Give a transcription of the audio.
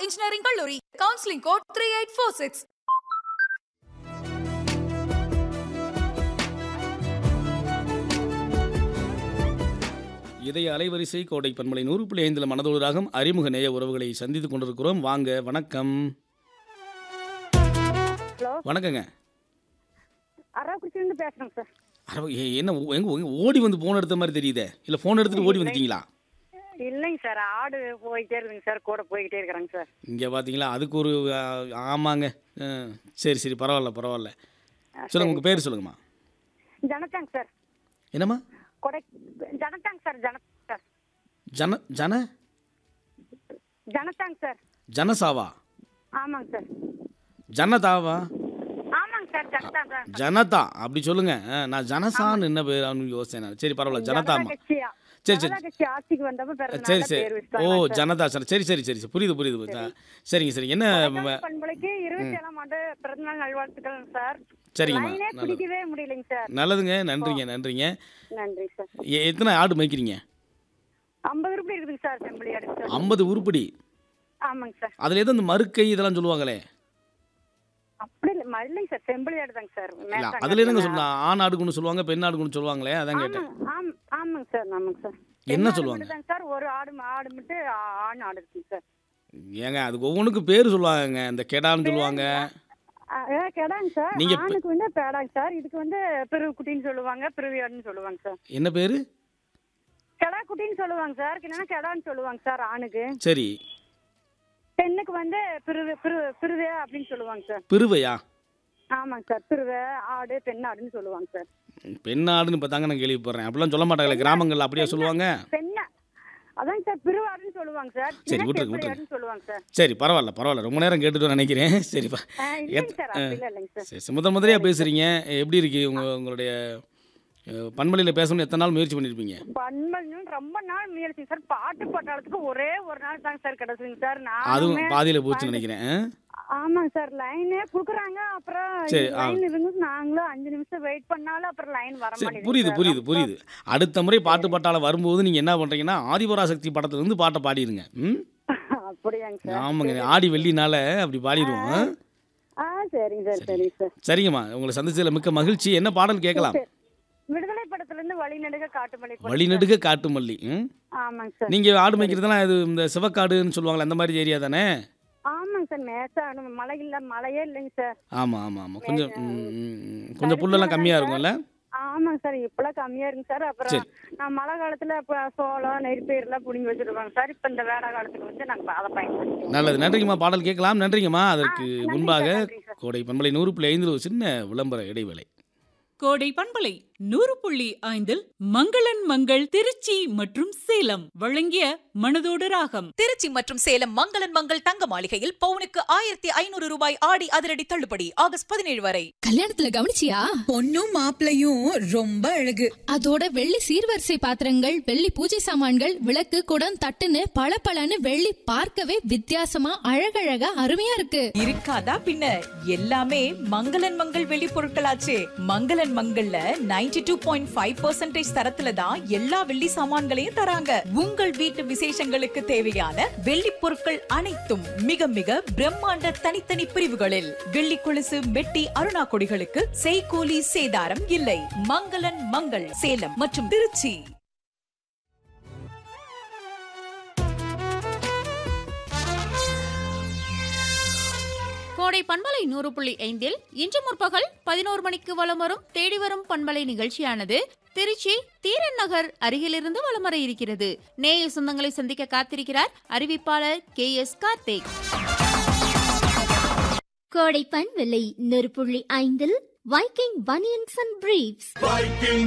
Engineering கல்லூரி counselling code three eight four six இதய அலைவரிசை கோடை பன்மலை நூறு புள்ளி ஐந்தில் மனதோடு ராகம் அறிமுக நேய உறவுகளை சந்தித்துக் கொண்டிருக்கிறோம் வாங்க வணக்கம் ஹலோ வணக்கங்க அரவக்குறிச்சிலேருந்து பேசுகிறேங்க சார் அரவ- ஏ- என்ன ஓ- எங்க எங்க ஓடி வந்து ஃபோன் எடுத்த மாதிரி தெரியுதே இல்லை ஃபோன் எடுத்துட்டு ஓடி வந்துட்டீங்களா இல்லைங்க சார் ஆடு போயிட்டே இருக்குங்க சார் கூட போய்கிட்டே இருக்கிறேங்க சார் இங்கே பார்த்தீங்களா அதுக்கு ஒரு ஆ, ஆமாங்க ஆ, சரி சரி பரவாயில்ல பரவாயில்ல சொல்லுங்க உங்கள் பேர் சொல்லுங்கம்மா ஜனதாங்க சார் என்னம்மா கொடை ஜனதாங்க சார் ஜன சார் ஜன ஜன ஜனதாங்க சார் ஜனசாவா ஆமாங்க சார் ஜனதாவா ஆமாங்க சார் ஜனதா சார் ஜனதா அப்படி சொல்லுங்க ஆ, நான் ஜனசான்னு என்ன பேர் அவனு யோசிச்சேன் நான். சரி பரவாயில்ல ஜனதாம்மா கட்சியா சரி, சரி. ஜனதா கட்சி ஆட்சிக்கு வந்தப்ப பிறந்த சரி நாள்ல சரி பேர் ஓ வச்சுட்டாங்க சார். ஜனதா சார் சரி சரி சரி சரி புரியுது புரியுது புரியுது. ஆ, சரிங்க சரி என்ன கொடைக்கானல் பண்பலைக்கு இருபத்தி ஏழாம் ஆண்டு பிறந்தநாள் நல்வாழ்த்துக்கள் சார் சரிங்கம்மா லைனே நல்லது பிடிக்கவே முடியலைங்க சார் நல்லதுங்க நன்றிங்க நன்றிங்க நன்றி சார் எ- எத்தனை ஆடு மேய்க்கிறீங்க ஐம்பது ரூபாய் இருக்குதுங்க சார் செம்பிளி ஆடு சார் ஐம்பது உருப்படி ஆமாங்க சார் அதில் எதுவும் இந்த மறுக்கை இதெல்லாம் சொல்லுவாங்களே அப்படி இல்லை இல்லைங்க சார் செம்பிளி ஆடு தாங்க சார் இல்லை மேய்ச்சாங்க. அதில் என்னங்க சொல்லலாம் ஆண் ஆடுக்குன்னு சொல்லுவாங்க பெண் ஆடுக்குன்னு சொல்லுவாங்களே அதான் கேட்டேன் ஆமாங்க ஆம் ஆமாங்க சார் ஆமாங்க சார் என்ன பெண் ஆடு சொல்லுவாங்க? மட்டும்தாங்க சார் ஒரு ஆடு ஆடு மட்டும் ஆ- ஆண் ஆடு இருக்குங்க சார் ஏங்க அதுக்கு ஒவ்வொன்றுக்கும் பேர் சொல்லுவாங்க இந்த கெடான்னு சொல்லுவாங்க ஆ, ஏ, கெடாங்க சார் நீங்க பெ- ஆணுக்கு வந்து பேடாங்க சார் இதுக்கு வந்து பிறகு குட்டின்னு சொல்லுவாங்க பிறவி ஆடுன்னு சொல்லுவாங்க சார் என்ன பேர் கெடா குட்டின்னு சொல்லுவாங்க சார் இல்லைன்னா கெடான்னு சொல்லுவாங்க சார் ஆணுக்கு சரி பெண்ணுக்கு வந்து பிறவு பிறவு பிறவே அப்படின்னு சொல்லுவாங்க சார் பிறுவையா ஆமாங்க சார் பிறவை ஆடு பெண் ஆடுன்னு சொல்லுவாங்க சார் பெண் ஆடுன்னு இப்போ தாங்க நான் கேள்விப்படுறேன் அப்படிலாம் சொல்ல மாட்டாங்களே கிராமங்களில் அப்படியே சொல்லுவாங்க பெண்ண அதாங்க சார் பிறவாடுன்னு சொல்லுவாங்க சார் சரி, இல்லைன்னா விட்டுருங்க, செம்பரி விட்டுருங்க. ஆடுன்னு சொல்லுவாங்க சார் சரி பரவாயில்ல பரவாயில்ல ரொம்ப நேரம் கேட்டுட்டு நினைக்கிறேன் சரிப்பா ஆ, இல்லைங்க சார் அப்படிலாம் இல்லைங்க சார் சரி சரி, முதல் முதலையாக பேசுகிறீங்க எப்படி இருக்கு உங்க உங்களுடைய அஹ், பண்பலையில் பேசணும்னு எத்தனை நாள் முயற்சி பண்ணியிருப்பீங்க பன்மல்னு ரொம்ப நாள் முயற்சி சார் பாட்டு போட்டாளத்துக்கு ஒரே ஒரு நாள் தாங்க சார் கிடைச்சுங்க சார் அதுவும் நானுமே பாதியில் போச்சுன்னு நினைக்கிறேன் ஆ? ஆமாங்க சார் லைனே குடுக்குறாங்க அப்புறம் சரி, ஆ. லைன் இருந்து நாங்களும் அஞ்சு நிமிஷம் வெயிட் பண்ணாலும் அப்புறம் லைன் வர சரி மாட்டேங்குது புரியுது சார். புரியுது ரொம்ப- புரியுது அடுத்த முறை பாட்டு பாட்டால வரும்போது நீங்கள் என்ன பண்ணுறீங்கன்னா ஆதிபராசக்தி படத்துலேருந்து பாட்டை பாடிடுங்க ம் அப்படியாங்க சார் ஆமாங்க ஆடி வெள்ளினால அப்படி பாடிடுவோம் ஆ? ஆ சரிங்க சார் சரிங்க சார் சரிங்கம்மா உங்களை சந்திச்சதில் மிக்க மகிழ்ச்சி என்ன பாடல் கேட்கலாம் சரி. விடுதலை படத்துல இருந்து வழிநடுக காட்டுமலை படம். வழிநடுக காட்டுமல்லி ம் ஆமாங்க சார் நீங்கள் ஆடு மேய்க்கிறதுலாம் இது இந்த சிவக்காடுன்னு சொல்லுவாங்களே அந்த மாதிரி ஏரியா தானே ஆமாங்க சார் மேசா மழை இல்ல மழையே இல்லைங்க சார் ஆமாம் ஆமாம் ஆமாம் கொஞ்சம் ம், ம், ம். கொஞ்சம் புல்லெல்லாம் கம்மியாக இருக்கும்ல ஆமாங்க சார் இப்பெல்லாம் கம்மியா இருக்குங்க சார் அப்புறம் சரி. நான் மழை காலத்துல இப்ப சோளம் நெற்பயிர்லாம் புடிங்கி வச்சிருவாங்க சார் இப்ப இந்த வேலை காலத்துக்கு வந்து நாங்க அதை பயன்படுத்தி நல்லது நன்றிங்கம்மா பாடல் கேட்கலாம் நன்றிங்கம்மா அதற்கு ஆ, நன்றி முன்பாக சார், நன்றி சார். கோடை பண்பலை நூறு புள்ளி ஐந்தில் ஒரு சின்ன விளம்பர இடைவேளை கோடை பண்பலை நூறு புள்ளி ஐந்தில் மங்களன் மங்கள் திருச்சி மற்றும் சேலம் வழங்கிய மனதோடு ராகம் திருச்சி மற்றும் சேலம் மங்களன் மங்கள் தங்க மாளிகையில் பவுனுக்கு ஆயிரத்தி ஐநூறு ரூபாய் ஆடி அதிரடி தள்ளுபடி ஆகஸ்ட் பதினேழு வரை கல்யாணத்துல கவனிச்சியா பொண்ணும் மாப்பிளையும் ரொம்ப அழகு அதோட வெள்ளி சீர்வரிசை பாத்திரங்கள் வெள்ளி பூஜை சாமான்கள் விளக்கு குடம் தட்டுன்னு பளபளன்னு வெள்ளி பார்க்கவே வித்தியாசமா அழகழகா அருமையா இருக்கு இருக்காதா பின்ன எல்லாமே மங்களன் மங்கள் வெளி பொருட்களாச்சே மங்களன் மங்கள்ல 92.5% டூ பாயிண்ட் ஃபைவ் தரத்துல தான் எல்லா வெள்ளி சாமான்களையும் தராங்க உங்கள் வீட்டு விசேஷங்களுக்கு தேவையான வெள்ளி பொருட்கள் அனைத்தும் மிக மிக பிரம்மாண்ட தனித்தனி பிரிவுகளில் வெள்ளி கொலுசு மெட்டி அருணா கொடிகளுக்கு செய்கூலி சேதாரம் இல்லை மங்களன் மங்கள் சேலம் மற்றும் திருச்சி கோடை பண்பலை நூறு புள்ளி ஐந்தில் இன்று முற்பகல் பதினோரு மணிக்கு வலம் வரும் தேடி வரும் பண்பலை நிகழ்ச்சியானது திருச்சி தீரன் நகர் அருகிலிருந்து வலம் வர இருக்கிறது நேய சொந்தங்களை சந்திக்க காத்திருக்கிறார் அறிவிப்பாளர் கே எஸ் கார்த்திக் கோடை பண்பலை நூறு புள்ளி ஐந்தில் Viking banians and briefs Viking